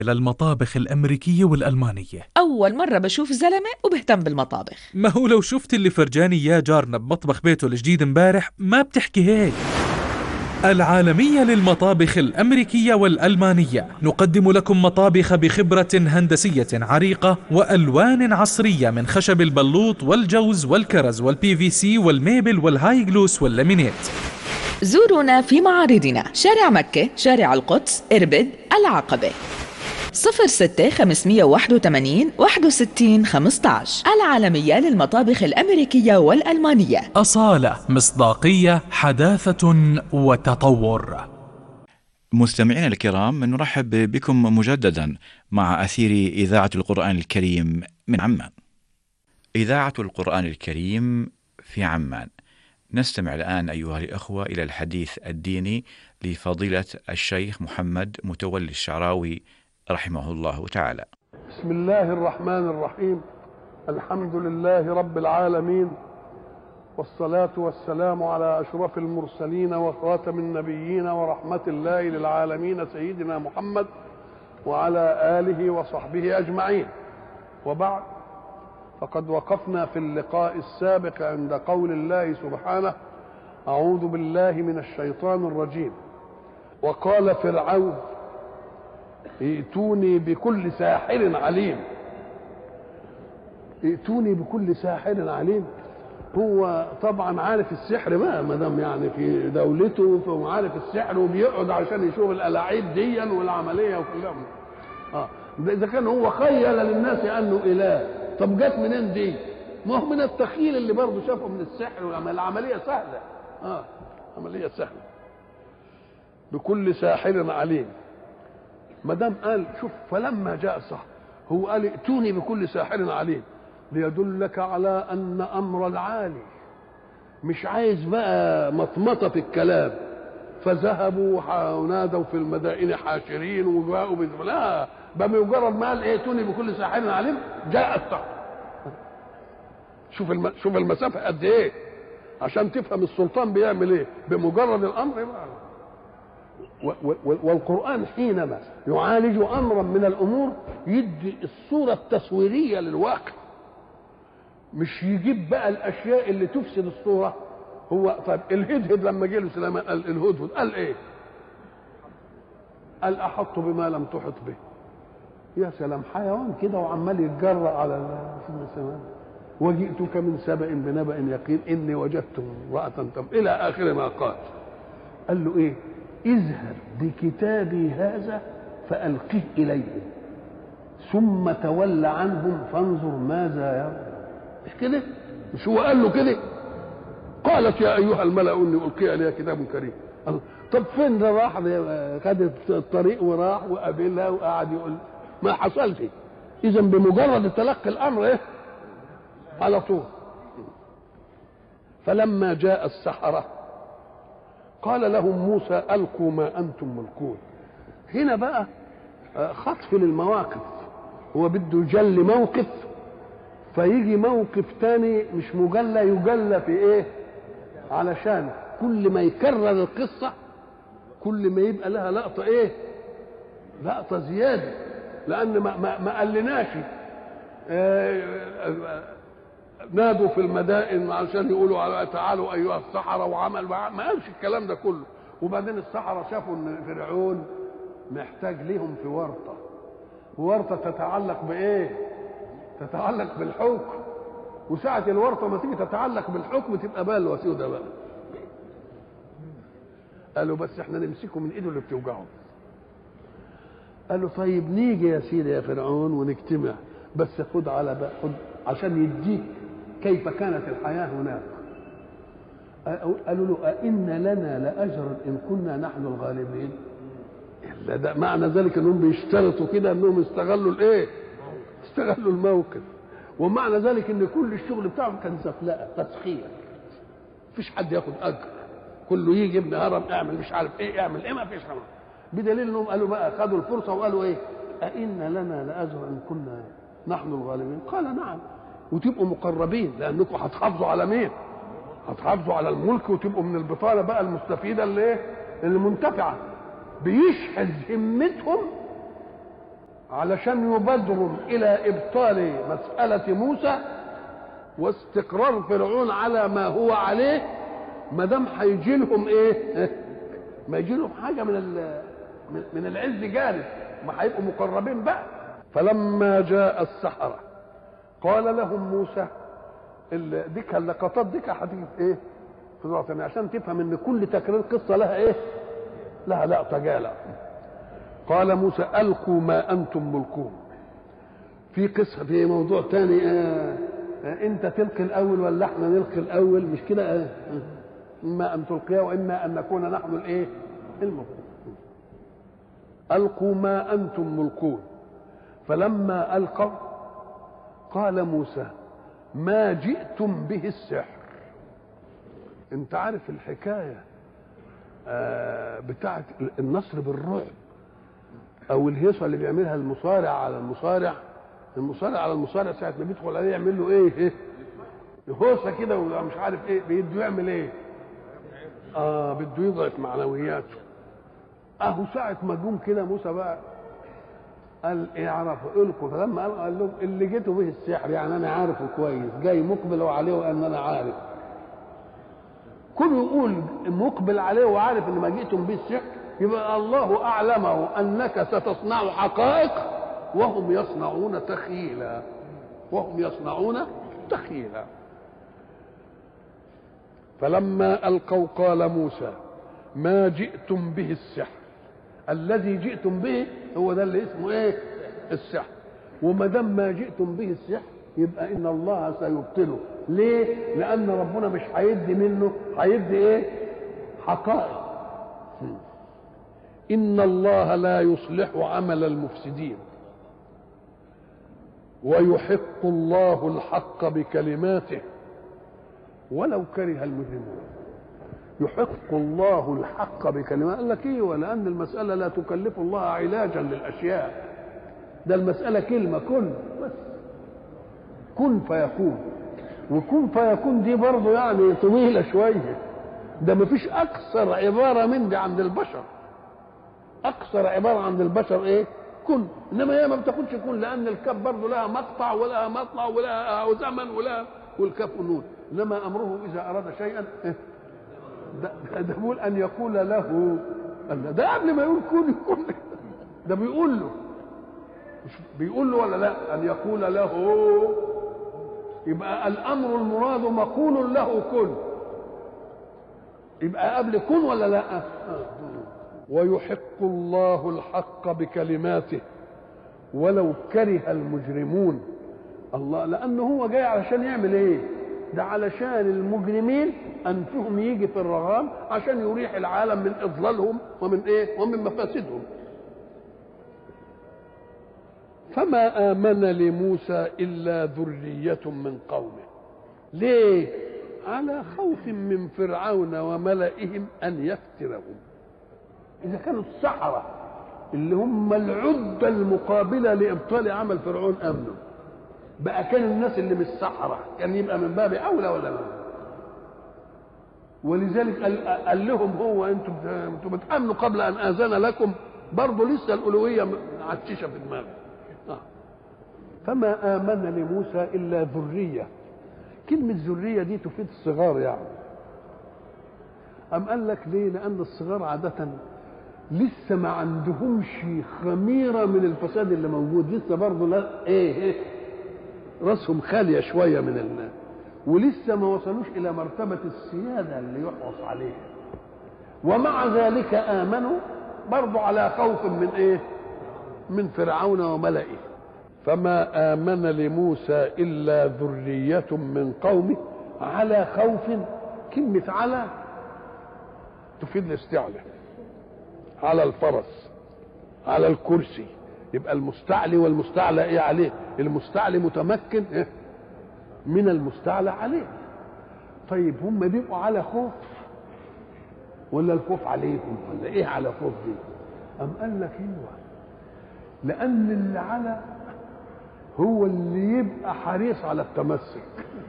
إلى المطابخ الأمريكية والألمانية أول مرة بشوف زلمة وبهتم بالمطابخ ما هو لو شفت اللي فرجاني إياه جارنا بمطبخ بيته الجديد امبارح ما بتحكي هيك العالمية للمطابخ الأمريكية والألمانية نقدم لكم مطابخ بخبرة هندسية عريقة وألوان عصرية من خشب البلوط والجوز والكرز والبي في سي والميبل والهاي جلوس واللامينيت زورونا في معارضنا شارع مكة شارع القدس إربد العقبة 06 581 61 15 العالمية للمطابخ الأمريكية والألمانية أصالة مصداقية حداثة وتطور مستمعينا الكرام نرحب بكم مجددا مع أثير إذاعة القرآن الكريم من عمان. إذاعة القرآن الكريم في عمان. نستمع الآن أيها الأخوة إلى الحديث الديني لفضيلة الشيخ محمد متولي الشعراوي رحمه الله تعالى. بسم الله الرحمن الرحيم الحمد لله رب العالمين والصلاة والسلام على أشرف المرسلين وخاتم النبيين ورحمة الله للعالمين سيدنا محمد وعلى آله وصحبه أجمعين وبعد فقد وقفنا في اللقاء السابق عند قول الله سبحانه أعوذ بالله من الشيطان الرجيم وقال فرعون ائتوني بكل ساحر عليم ائتوني بكل ساحر عليم هو طبعا عارف السحر بقى ما دام يعني في دولته فهو عارف السحر وبيقعد عشان يشوف الالاعيب دي والعمليه وكلها اه ده اذا كان هو خيل للناس انه اله طب جت منين دي؟ ما هو من التخيل اللي برضه شافه من السحر والعمل العمليه سهله اه عمليه سهله بكل ساحر عليم ما دام قال شوف فلما جاء السحر هو قال ائتوني بكل ساحر عليم ليدلك على ان امر العالي مش عايز بقى مطمطه في الكلام فذهبوا ونادوا في المدائن حاشرين وجاءوا بذ... لا بمجرد ما قال ائتوني بكل ساحر عليم جاء السحر شوف الم... شوف المسافه قد ايه عشان تفهم السلطان بيعمل ايه بمجرد الامر بقى والقرآن حينما يعالج أمرا من الأمور يدي الصورة التصويرية للواقع مش يجيب بقى الأشياء اللي تفسد الصورة هو طيب الهدهد لما جه له سليمان قال الهدهد قال إيه؟ قال أحط بما لم تحط به يا سلام حيوان كده وعمال يتجرأ على سيدنا سليمان وجئتك من سبأ بنبأ يقين إني وجدت امرأة تم إلى آخر ما قال قال له إيه؟ اذهب بكتابي هذا فألقه إليهم ثم تول عنهم فانظر ماذا يرى مش كده مش هو قال له كده قالت يا أيها الملأ إني ألقي إلي كتاب كريم طب فين ده راح خد الطريق وراح وقابلها وقعد يقول ما حصلش إذا بمجرد تلقي الأمر إيه على طول فلما جاء السحره قال لهم موسى القوا ما انتم ملقون هنا بقى خطف للمواقف هو بده يجلي موقف فيجي موقف تاني مش مجلى يجلى في ايه علشان كل ما يكرر القصة كل ما يبقى لها لقطة ايه لقطة زيادة لأن ما, ما, ما قالناش نادوا في المدائن علشان يقولوا تعالوا ايها السحره وعمل ما قالش الكلام ده كله وبعدين السحره شافوا ان فرعون محتاج ليهم في ورطه ورطه تتعلق بايه؟ تتعلق بالحكم وساعة الورطة ما تيجي تتعلق بالحكم تبقى بلوى سودة بقى قالوا بس احنا نمسكه من ايده اللي بتوجعه قالوا طيب نيجي يا سيدي يا فرعون ونجتمع بس خد على بقى خد عشان يديك كيف كانت الحياة هناك قالوا له أئن لنا لأجرا إن كنا نحن الغالبين إلا ده معنى ذلك أنهم بيشترطوا كده أنهم استغلوا الإيه استغلوا الموقف ومعنى ذلك أن كل الشغل بتاعهم كان زفلقة تسخير مفيش حد ياخد أجر كله يجي ابن هرم اعمل مش عارف ايه اعمل ايه ما فيش حرام بدليل انهم قالوا بقى خدوا الفرصه وقالوا ايه أئن لنا لاجرا ان كنا نحن الغالبين قال نعم وتبقوا مقربين لانكم هتحافظوا على مين هتحافظوا على الملك وتبقوا من البطانه بقى المستفيده اللي ايه المنتفعه بيشحذ همتهم علشان يبادروا الى ابطال مساله موسى واستقرار فرعون على ما هو عليه ما دام هيجي لهم ايه ما يجي لهم حاجه من ال- من- من العز جانب ما هيبقوا مقربين بقى فلما جاء السحره قال لهم موسى ال- ديك اللقطات ديك هتيجي في ايه في ذرة تانية عشان تفهم ان كل تكرير قصه لها ايه لها لقطه جالة قال موسى القوا ما انتم ملقون في قصه في موضوع تاني آه آه انت تلقي الاول ولا احنا نلقي الاول مش كده آه آه. اما ان تلقيا واما ان نكون نحن الايه الملقون القوا ما انتم ملقون فلما القوا قال موسى ما جئتم به السحر انت عارف الحكايه آه بتاعت النصر بالرعب او الهيصه اللي بيعملها المصارع على المصارع المصارع على المصارع ساعه ما بيدخل عليه يعمل له ايه ايه هوسه كده ومش عارف ايه بيده يعمل ايه اه بده يضعف معنوياته اهو ساعه ما جم كده موسى بقى قال اعرفوا القوا فلما قال, قال لهم اللي جيتوا به السحر يعني انا عارفه كويس جاي مقبل وعليه وان انا عارف كل يقول مقبل عليه وعارف ان ما جئتم به السحر يبقى الله اعلمه انك ستصنع حقائق وهم يصنعون تخيلا وهم يصنعون تخيلا فلما القوا قال موسى ما جئتم به السحر الذي جئتم به هو ده اللي اسمه ايه السحر وما دام ما جئتم به السحر يبقى ان الله سيبطله ليه لان ربنا مش هيدي منه هيدي ايه حقائق ان الله لا يصلح عمل المفسدين ويحق الله الحق بكلماته ولو كره المجرمون يحق الله الحق بكلمات قال لك ايه ولان المساله لا تكلف الله علاجا للاشياء ده المساله كلمه كن بس كن فيكون وكن فيكون دي برضه يعني طويله شويه ده مفيش اكثر عباره من دي عند البشر اكثر عباره عند البشر ايه كن انما هي ما بتاخدش كن لان الكاف برضه لها مقطع ولها مطلع ولها زمن ولها والكاف والنون انما امره اذا اراد شيئا إيه؟ ده, ده بيقول ان يقول له الله ده قبل ما يقول كن يكون ده بيقول له مش بيقول له ولا لا ان يقول له يبقى الامر المراد مقول له كن يبقى قبل كن ولا لا ويحق الله الحق بكلماته ولو كره المجرمون الله لانه هو جاي علشان يعمل ايه ده علشان المجرمين انفهم يجي في الرغام عشان يريح العالم من اضلالهم ومن ايه ومن مفاسدهم فما امن لموسى الا ذريه من قومه ليه على خوف من فرعون وملئهم ان يفتنهم اذا كانوا السحره اللي هم العده المقابله لابطال عمل فرعون امنوا بقى كان الناس اللي مش سحره كان يبقى من باب اولى ولا لا ولذلك قال, قال لهم هو انتم انتم بتامنوا قبل ان اذن لكم برضه لسه الالوهيه عتشه في دماغه آه. فما امن لموسى الا ذريه كلمه ذريه دي تفيد الصغار يعني أم قال لك ليه لأن الصغار عادة لسه ما عندهمش خميرة من الفساد اللي موجود لسه برضه لا إيه, إيه راسهم خالية شوية من ال ولسه ما وصلوش إلى مرتبة السيادة اللي يحرص عليها ومع ذلك آمنوا برضه على خوف من إيه من فرعون وملئه فما آمن لموسى إلا ذرية من قومه على خوف كلمة على تفيد الاستعلاء على الفرس على الكرسي يبقى المستعلي والمستعلى ايه عليه المستعلي متمكن إيه؟ من المستعلى عليه طيب هم بيبقوا على خوف ولا الخوف عليهم ولا ايه على خوف دي ام قال لك ايوه لان اللي على هو اللي يبقى حريص على التمسك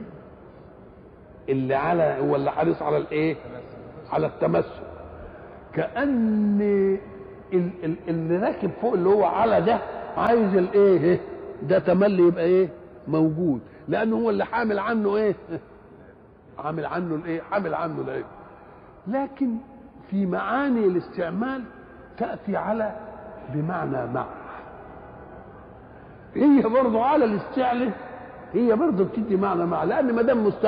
اللي على هو اللي حريص على الايه على التمسك كان اللي راكب فوق اللي هو على ده عايز الايه ده تملي يبقى ايه موجود لانه هو اللي حامل عنه ايه عامل عنه الايه حامل عنه الايه لكن في معاني الاستعمال تاتي على بمعنى مع هي برضه على الاستعلاء هي برضه بتدي معنى مع لان ما دام